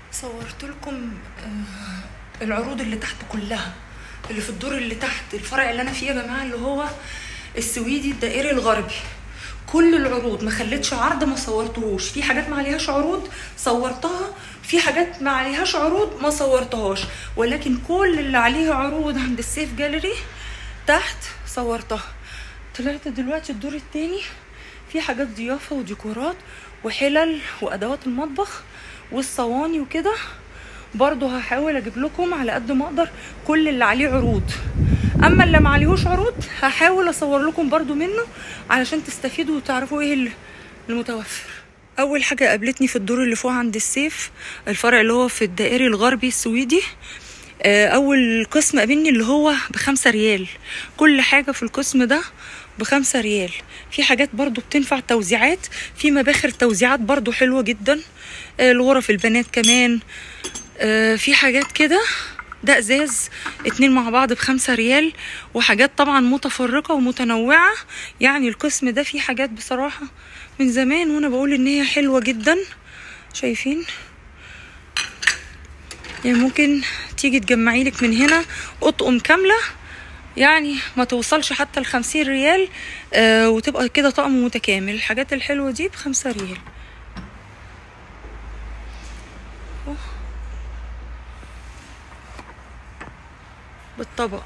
صورت لكم آه، العروض اللي تحت كلها اللي في الدور اللي تحت الفرع اللي انا فيه يا جماعه اللي هو السويدي الدائري الغربي كل العروض ما خليتش عرض ما صورتهوش في حاجات ما عليهاش عروض صورتها في حاجات ما عليهاش عروض ما صورتهاش ولكن كل اللي عليه عروض عند السيف جاليري تحت صورتها طلعت دلوقتي الدور التاني في حاجات ضيافة وديكورات وحلل وأدوات المطبخ والصواني وكده برضو هحاول اجيب لكم على قد ما اقدر كل اللي عليه عروض اما اللي ما عليهوش عروض هحاول اصور لكم برضو منه علشان تستفيدوا وتعرفوا ايه ال- المتوفر اول حاجه قابلتني في الدور اللي فوق عند السيف الفرع اللي هو في الدائري الغربي السويدي آه، اول قسم قابلني اللي هو بخمسة ريال كل حاجة في القسم ده بخمسة ريال في حاجات برضو بتنفع توزيعات في مباخر توزيعات برضو حلوة جدا آه، الغرف البنات كمان آه، في حاجات كده ده ازاز اتنين مع بعض بخمسة ريال وحاجات طبعا متفرقة ومتنوعة يعني القسم ده فيه حاجات بصراحة من زمان وانا بقول ان هي حلوة جدا شايفين يعني ممكن تيجي تجمعي لك من هنا اطقم كامله يعني ما توصلش حتى الخمسين ريال آه وتبقى كده طقم متكامل الحاجات الحلوة دي بخمسة ريال أوه. بالطبق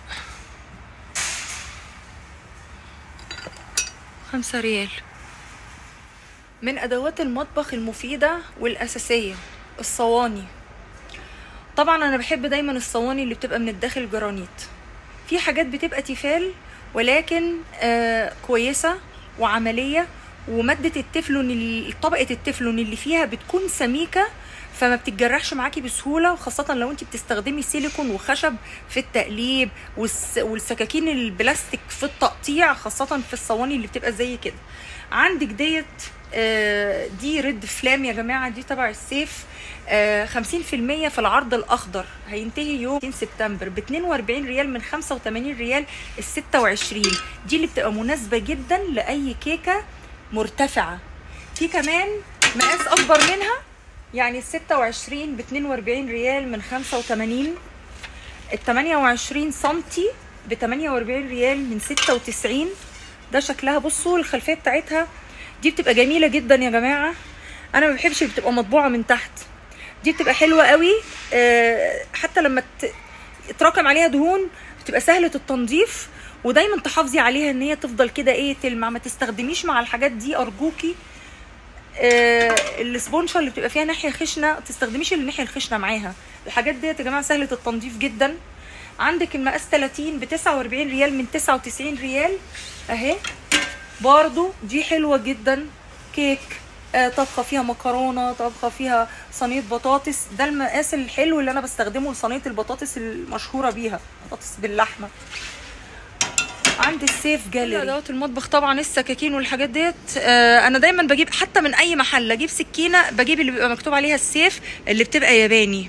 خمسة ريال من أدوات المطبخ المفيدة والأساسية الصواني طبعا انا بحب دايما الصواني اللي بتبقى من الداخل جرانيت في حاجات بتبقى تيفال ولكن آه كويسه وعمليه وماده التeflon اللي طبقه التeflon اللي فيها بتكون سميكه فما بتتجرحش معاكي بسهوله وخاصه لو انت بتستخدمي سيليكون وخشب في التقليب والس... والسكاكين البلاستيك في التقطيع خاصه في الصواني اللي بتبقى زي كده عندك ديت آه، دي ريد فلام يا جماعه دي تبع السيف آه، 50% في العرض الاخضر هينتهي يوم 2 سبتمبر ب 42 ريال من 85 ريال ال 26 دي اللي بتبقى مناسبه جدا لاي كيكه مرتفعه في كمان مقاس اكبر منها يعني ال 26 ب 42 ريال من 85 ال 28 سنتي ب 48 ريال من 96 ده شكلها بصوا الخلفيه بتاعتها دي بتبقى جميله جدا يا جماعه انا ما بحبش اللي بتبقى مطبوعه من تحت دي بتبقى حلوه قوي آه، حتى لما ت- يتراكم عليها دهون بتبقى سهله التنظيف ودايما تحافظي عليها ان هي تفضل كده ايه تلمع ما تستخدميش مع الحاجات دي ارجوكي آه، السبونشر اللي بتبقى فيها ناحيه خشنه ما تستخدميش الناحيه الخشنه معاها الحاجات ديت يا جماعه سهله التنظيف جدا عندك المقاس 30 ب 49 ريال من 99 ريال اهي برضو دي حلوه جدا كيك آه، طبخه فيها مكرونه طبخه فيها صينيه بطاطس ده المقاس الحلو اللي انا بستخدمه لصينيه البطاطس المشهوره بيها بطاطس باللحمه عند السيف جاليري ادوات المطبخ طبعا السكاكين والحاجات ديت آه انا دايما بجيب حتى من اي محل اجيب سكينه بجيب اللي بيبقى مكتوب عليها السيف اللي بتبقى ياباني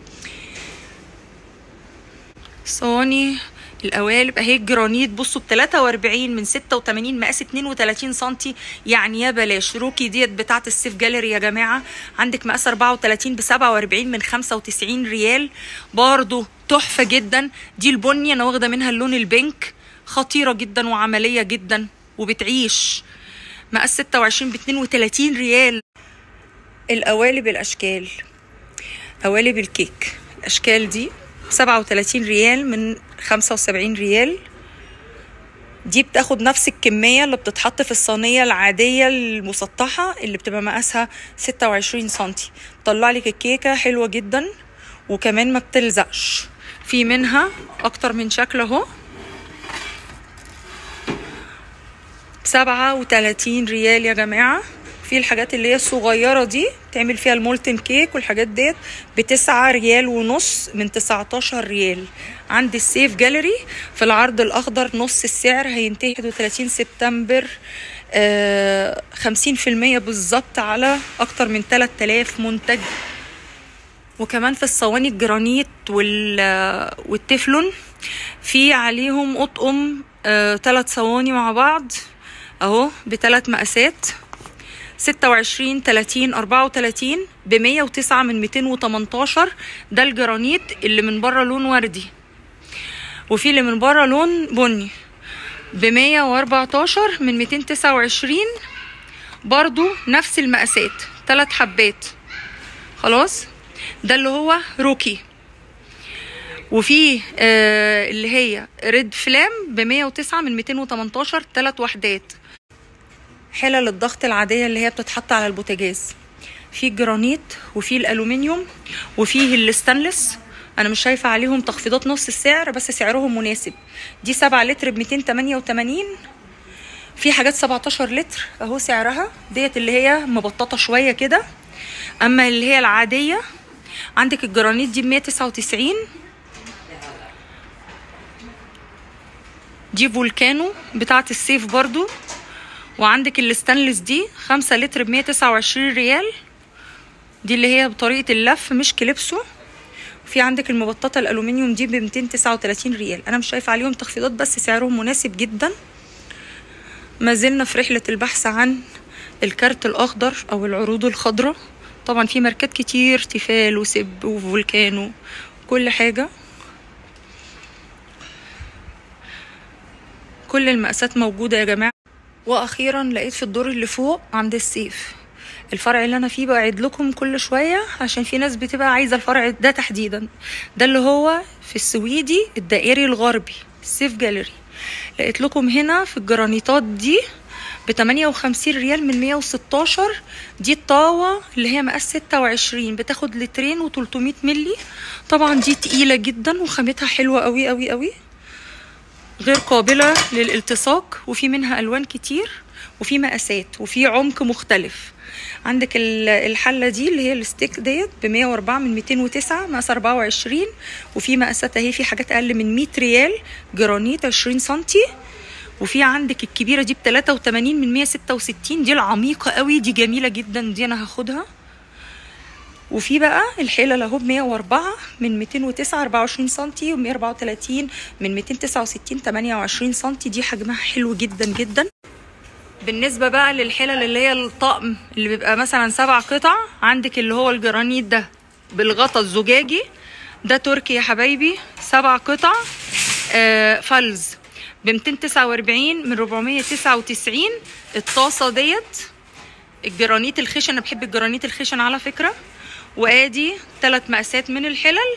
صواني القوالب اهي الجرانيت بصوا ب 43 من 86 مقاس 32 سنتي يعني يا بلاش روكي ديت بتاعت السيف جاليري يا جماعه عندك مقاس 34 ب 47 من 95 ريال برضو تحفه جدا دي البني انا واخده منها اللون البينك خطيره جدا وعمليه جدا وبتعيش مقاس 26 ب 32 ريال القوالب الاشكال قوالب الكيك الاشكال دي 37 ريال من 75 ريال دي بتاخد نفس الكمية اللي بتتحط في الصينية العادية المسطحة اللي بتبقى مقاسها 26 سنتي طلع لك الكيكة حلوة جدا وكمان ما بتلزقش في منها اكتر من شكل اهو سبعة وتلاتين ريال يا جماعة في الحاجات اللي هي الصغيرة دي تعمل فيها المولتن كيك والحاجات ديت بتسعة ريال ونص من تسعتاشر ريال عند السيف جاليري في العرض الأخضر نص السعر هينتهي 31 سبتمبر خمسين في المية بالظبط على أكتر من 3000 منتج وكمان في الصواني الجرانيت وال والتeflon في عليهم اطقم ثلاث صواني مع بعض اهو بثلاث مقاسات 26 30 34 ب 109 من 218 ده الجرانيت اللي من بره لون وردي وفي اللي من بره لون بني ب 114 من 229 برضو نفس المقاسات ثلاث حبات خلاص ده اللي هو روكي وفي آه اللي هي ريد فلام ب 109 من 218 ثلاث وحدات حلل الضغط العاديه اللي هي بتتحط على البوتاجاز في الجرانيت وفي الالومنيوم وفيه الستانلس انا مش شايفه عليهم تخفيضات نص السعر بس سعرهم مناسب دي 7 لتر ب 288 في حاجات 17 لتر اهو سعرها ديت اللي هي مبططه شويه كده اما اللي هي العاديه عندك الجرانيت دي ب 199 دي فولكانو بتاعه السيف برضو وعندك الستانلس دي 5 لتر ب 129 ريال دي اللي هي بطريقه اللف مش كليبسو في عندك المبططه الالومنيوم دي ب 239 ريال انا مش شايفه عليهم تخفيضات بس سعرهم مناسب جدا ما زلنا في رحله البحث عن الكارت الاخضر او العروض الخضراء طبعا في ماركات كتير تيفال وسب وفولكانو كل حاجه كل المقاسات موجوده يا جماعه واخيرا لقيت في الدور اللي فوق عند السيف الفرع اللي انا فيه بقعد لكم كل شويه عشان في ناس بتبقى عايزه الفرع ده تحديدا ده اللي هو في السويدي الدائري الغربي السيف جاليري لقيت لكم هنا في الجرانيطات دي ب 58 ريال من 116 دي الطاوة اللي هي مقاس 26 بتاخد لترين و300 ملي طبعا دي تقيلة جدا وخامتها حلوة قوي قوي قوي غير قابلة للالتصاق وفي منها ألوان كتير وفي مقاسات وفي عمق مختلف عندك الحله دي اللي هي الستيك ديت ب 104 من 209 مقاس 24 وفي مقاسات اهي في حاجات اقل من 100 ريال جرانيت 20 سنتي وفي عندك الكبيره دي ب 83 من 166 دي العميقه قوي دي جميله جدا دي انا هاخدها وفي بقى الحلل اهو ب 104 من 209 24 سم و 134 من 269 28 سم دي حجمها حلو جدا جدا بالنسبة بقى للحلل اللي هي الطقم اللي بيبقى مثلا سبع قطع عندك اللي هو الجرانيت ده بالغطا الزجاجي ده تركي يا حبايبي سبع قطع آه فلز ب 249 من 499 الطاسة ديت الجرانيت الخشن انا بحب الجرانيت الخشن على فكرة وادي ثلاث مقاسات من الحلل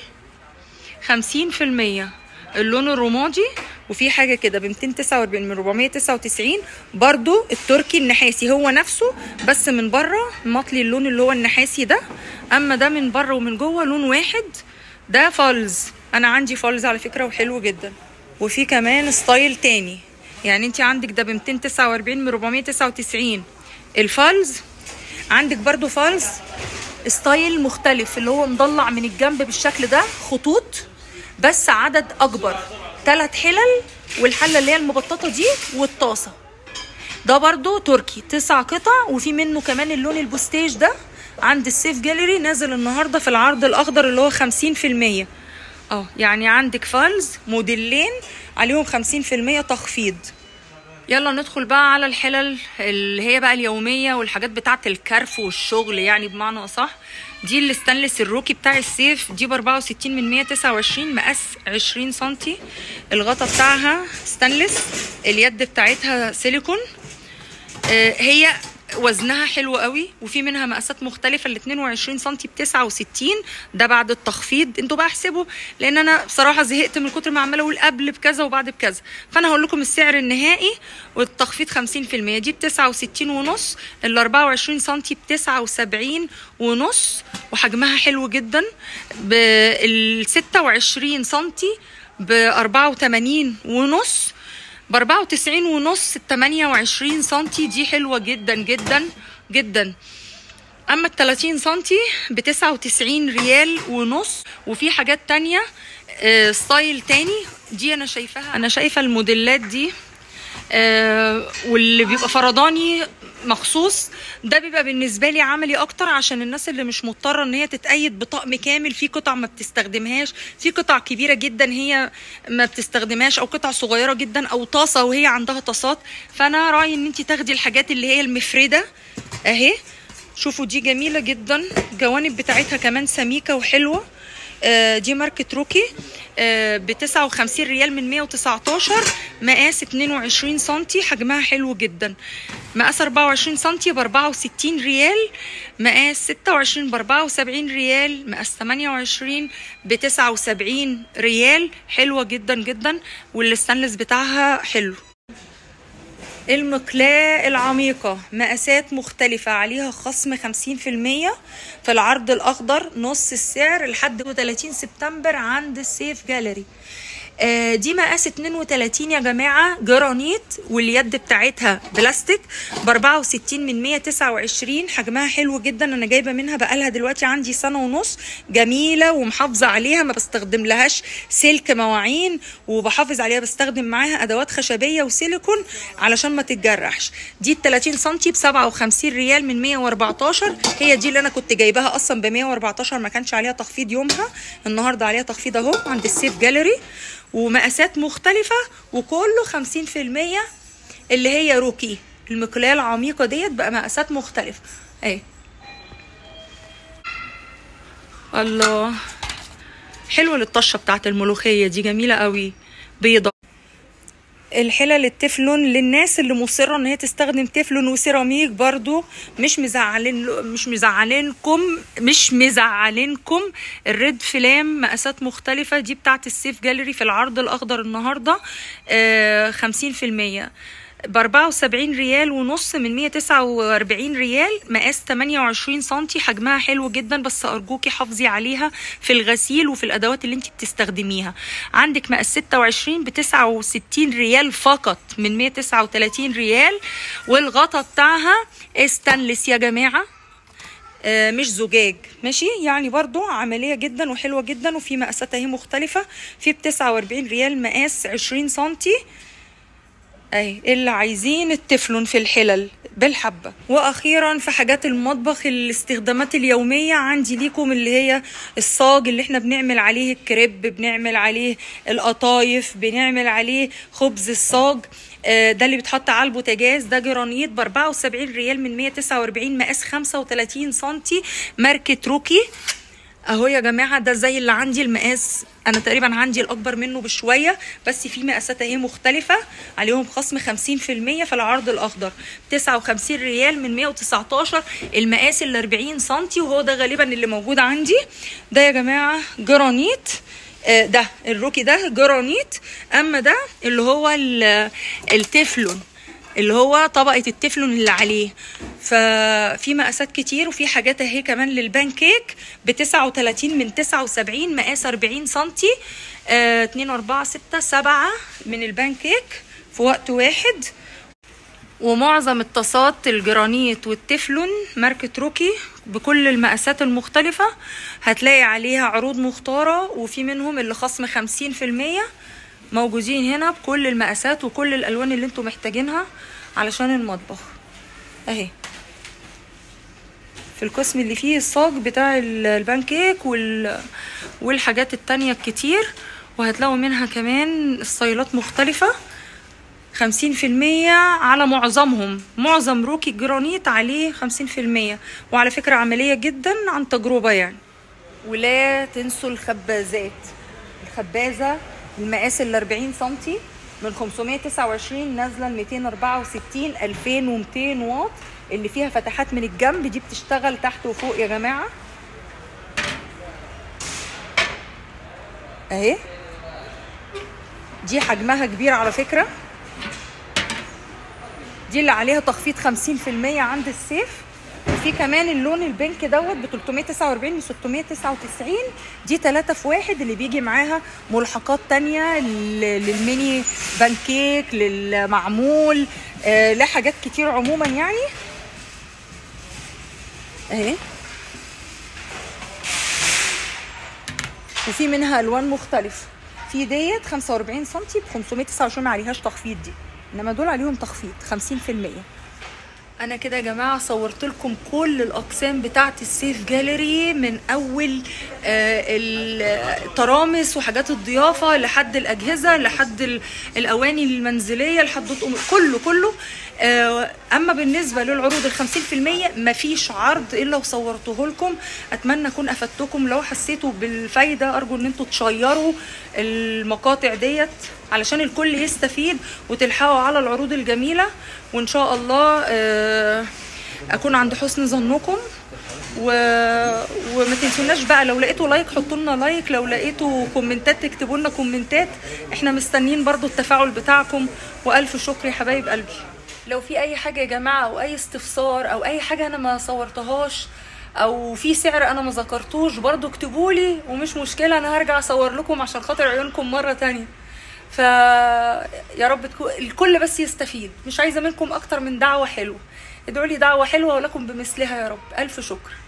50% اللون الرمادي وفي حاجه كده ب 249 من 499 برضو التركي النحاسي هو نفسه بس من بره مطلي اللون اللي هو النحاسي ده اما ده من بره ومن جوه لون واحد ده فالز انا عندي فالز على فكره وحلو جدا وفي كمان ستايل تاني يعني انت عندك ده ب 249 من 499 الفالز عندك برضو فالز ستايل مختلف اللي هو مضلع من الجنب بالشكل ده خطوط بس عدد اكبر ثلاث حلل والحله اللي هي المبططه دي والطاسه ده برضو تركي تسع قطع وفي منه كمان اللون البوستيج ده عند السيف جاليري نازل النهارده في العرض الاخضر اللي هو 50% اه يعني عندك فالز موديلين عليهم 50% تخفيض يلا ندخل بقى على الحلل اللي هي بقى اليوميه والحاجات بتاعه الكرف والشغل يعني بمعنى اصح دي الستانلس الروكي بتاع السيف دي ب 64 من 129 مقاس 20 سنتي الغطا بتاعها ستانلس اليد بتاعتها سيليكون آه هي وزنها حلو قوي وفي منها مقاسات مختلفه ال 22 سم ب 69 ده بعد التخفيض انتوا بقى احسبوا لان انا بصراحه زهقت من كتر ما عماله اقول قبل بكذا وبعد بكذا فانا هقول لكم السعر النهائي والتخفيض 50% دي ب 69 ونص ال 24 سم ب 79 ونص وحجمها حلو جدا بال 26 سم ب 84 ونص ب 94 ونص 28 سنتي دي حلوه جدا جدا جدا اما ال 30 سنتي ب 99 ريال ونص وفي حاجات تانية آه ستايل تاني دي انا شايفاها انا شايفه الموديلات دي آه واللي بيبقى فرداني مخصوص ده بيبقى بالنسبه لي عملي اكتر عشان الناس اللي مش مضطره ان هي تتأيد بطقم كامل في قطع ما بتستخدمهاش في قطع كبيره جدا هي ما بتستخدمهاش او قطع صغيره جدا او طاسه وهي عندها طاسات فانا رايي ان انت تاخدي الحاجات اللي هي المفرده اهي شوفوا دي جميله جدا الجوانب بتاعتها كمان سميكه وحلوه آه، دي ماركة روكي ب 59 ريال من 119 مقاس 22 سنتي حجمها حلو جدا مقاس 24 سنتي ب 64 ريال مقاس 26 ب 74 ريال مقاس 28 ب 79 ريال حلوة جدا جدا والستانلس بتاعها حلو المقلاة العميقة مقاسات مختلفة عليها خصم 50% في العرض الأخضر نص السعر لحد 30 سبتمبر عند السيف جاليري آه، دي مقاس 32 يا جماعة جرانيت واليد بتاعتها بلاستيك ب 64 من 129 حجمها حلو جدا انا جايبة منها بقالها دلوقتي عندي سنة ونص جميلة ومحافظة عليها ما بستخدم لهاش سلك مواعين وبحافظ عليها بستخدم معاها ادوات خشبية وسيليكون علشان ما تتجرحش دي ال 30 سنتي ب 57 ريال من 114 هي دي اللي انا كنت جايباها اصلا ب 114 ما كانش عليها تخفيض يومها النهارده عليها تخفيض اهو عند السيف جاليري ومقاسات مختلفة وكله خمسين في المية اللي هي روكي المقلاية العميقة ديت بقى مقاسات مختلفة اهي الله حلوة للطشة بتاعت الملوخية دي جميلة قوي بيضة الحلل التeflon للناس اللي مصره ان هي تستخدم تeflon وسيراميك برضو مش مزعلين مش مزعلينكم مش مزعلينكم الريد فلام مقاسات مختلفه دي بتاعت السيف جاليري في العرض الاخضر النهارده آه 50% ب 74 ريال ونص من 149 ريال مقاس 28 سنتي حجمها حلو جدا بس ارجوكي حافظي عليها في الغسيل وفي الادوات اللي انت بتستخدميها عندك مقاس 26 ب 69 ريال فقط من 139 ريال والغطا بتاعها ستانلس يا جماعه آه، مش زجاج ماشي يعني برضو عمليه جدا وحلوه جدا وفي مقاسات اهي مختلفه في ب 49 ريال مقاس 20 سنتي اهي اللي عايزين التفلون في الحلل بالحبة واخيرا في حاجات المطبخ الاستخدامات اليومية عندي ليكم اللي هي الصاج اللي احنا بنعمل عليه الكريب بنعمل عليه القطايف بنعمل عليه خبز الصاج آه، ده اللي بيتحط على البوتاجاز ده جرانيت ب 74 ريال من 149 مقاس 35 سنتي ماركة روكي اهو يا جماعه ده زي اللي عندي المقاس انا تقريبا عندي الاكبر منه بشويه بس في مقاسات اهي مختلفه عليهم خصم 50% في العرض الاخضر 59 ريال من 119 المقاس ال 40 سم وهو ده غالبا اللي موجود عندي ده يا جماعه جرانيت آه، ده الروكي ده جرانيت اما ده اللي هو ال- التeflon اللي هو طبقة التeflon اللي عليه ففي مقاسات كتير وفي حاجات اهي كمان للبان كيك ب 39 من 79 مقاس 40 سنتي 2 4 6 7 من البان كيك في وقت واحد ومعظم الطاسات الجرانيت والتeflon ماركة روكي بكل المقاسات المختلفة هتلاقي عليها عروض مختارة وفي منهم اللي خصم 50% موجودين هنا بكل المقاسات وكل الالوان اللي انتم محتاجينها علشان المطبخ اهي في القسم اللي فيه الصاج بتاع ال- البانكيك وال... والحاجات التانية الكتير وهتلاقوا منها كمان ستايلات مختلفة خمسين في المية على معظمهم معظم روكي جرانيت عليه خمسين في المية وعلى فكرة عملية جدا عن تجربة يعني ولا تنسوا الخبازات الخبازة المقاس ال 40 سنتي من 529 نازله ل 264 2200 واط اللي فيها فتحات من الجنب دي بتشتغل تحت وفوق يا جماعه اهي دي حجمها كبير على فكره دي اللي عليها تخفيض 50% عند السيف وفي كمان اللون البينك دوت ب 349 ل 699 دي 3 في واحد اللي بيجي معاها ملحقات تانية لل- للميني بانكيك للمعمول آه لحاجات كتير عموما يعني اهي وفي منها الوان مختلفه في ديت 45 سم ب 529 ما عليهاش تخفيض دي انما دول عليهم تخفيض 50% انا كده يا جماعه صورت لكم كل الاقسام بتاعه السيف جاليري من اول آه، الترامس وحاجات الضيافه لحد الاجهزه لحد ال- الاواني المنزليه لحد الأم- كله كله آه، اما بالنسبه للعروض ال 50% مفيش عرض الا وصورته لكم اتمنى اكون افدتكم لو حسيتوا بالفايده ارجو ان انتوا تشيروا المقاطع ديت علشان الكل يستفيد وتلحقوا على العروض الجميله وان شاء الله آه، اكون عند حسن ظنكم و... وما تنسوناش بقى لو لقيتوا لايك حطوا لنا لايك لو لقيتوا كومنتات تكتبوا لنا كومنتات احنا مستنيين برضو التفاعل بتاعكم والف شكر يا حبايب قلبي لو في اي حاجه يا جماعه او اي استفسار او اي حاجه انا ما صورتهاش او في سعر انا ما ذكرتوش برضو اكتبوا لي ومش مشكله انا هرجع اصور لكم عشان خاطر عيونكم مره تانية ف يا رب تكون الكل بس يستفيد مش عايزه منكم اكتر من دعوه حلوه ادعوا لي دعوه حلوه ولكم بمثلها يا رب الف شكر